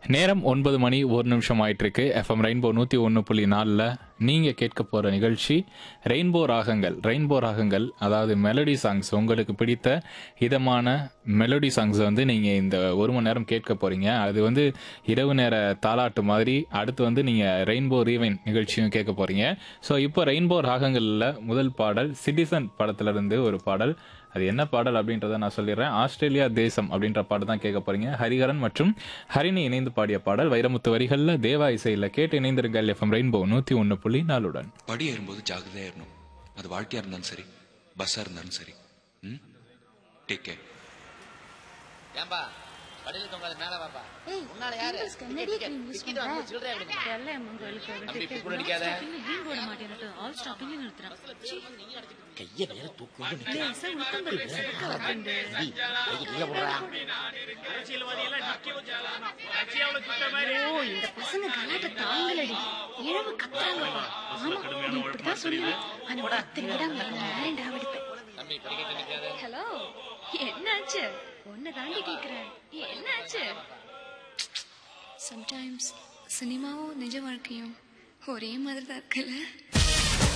நேரம் ஒன்பது மணி ஒரு நிமிஷம் ஆயிட்டு இருக்கு எஃப்எம் ரெயின்போ நூற்றி ஒன்று புள்ளி நாலில் நீங்கள் கேட்க போகிற நிகழ்ச்சி ரெயின்போ ராகங்கள் ரெயின்போ ராகங்கள் அதாவது மெலடி சாங்ஸ் உங்களுக்கு பிடித்த இதமான மெலடி சாங்ஸ் வந்து நீங்கள் இந்த ஒரு மணி நேரம் கேட்க போகிறீங்க அது வந்து இரவு நேர தாலாட்டு மாதிரி அடுத்து வந்து நீங்கள் ரெயின்போ ரீவைன் நிகழ்ச்சியும் கேட்க போகிறீங்க ஸோ இப்போ ரெயின்போ ராகங்களில் முதல் பாடல் சிட்டிசன் படத்துலேருந்து ஒரு பாடல் அது என்ன பாடல் அப்படின்றத நான் சொல்லிடுறேன் ஆஸ்திரேலியா தேசம் அப்படின்ற பாடல் தான் கேட்க போறீங்க ஹரிஹரன் மற்றும் ஹரிணி இணைந்து பாடிய பாடல் வைரமுத்து வரிகளில் தேவா இசையில் கேட்டு இணைந்திருங்கள் எஃப்எம் ரெயின்போ நூற்றி ஒன்று புள்ளி நாலுடன் படி ஏறும்போது ஜாகிரதையா ஏறணும் அது வாழ்க்கையா இருந்தாலும் சரி பஸ்ஸா இருந்தாலும் சரி ம் டேக் கேர் ஏன்பா படியில தொங்காத மேல வாப்பா ஏய், உன்னால யாரு English க்கு என்னடி cream use டிக்கெட் பண்ற? வாங்க சில்லறையா கொடுங்க வெள்ளையம்மன் கோயிலுக்கு ஒரு தம்பி, ticket. புக்கு அடிக்காத. Non stopping green போட மாட்டேன்னுட்டு all stopping ன்னு நிறுத்துறான். சீ, கைய மேல தூக்கு லேசா உளுத்தம் பருப்பு சேர்க்க உட்காந்து. கீழே போடுறா ஓ இந்த பசங்க கலாட்ட தாங்கலடி இழவு கத்துறாங்கப்பா ஆமா நீ இப்படிதான் சொல்லுவ ஆனா பத்து நிமிடம் நேரம் டாவடிப்பேன் தம்பி படிக்கட்டு நிக்காத ஹலோ என்னாச்சு உன்னை தாண்டி கேக்குறேன் என்னாச்சு சம்டைம்ஸ் சினிமாவும் நிஜ வாழ்க்கையும் ஒரே மாதிரி தான் இருக்குல்ல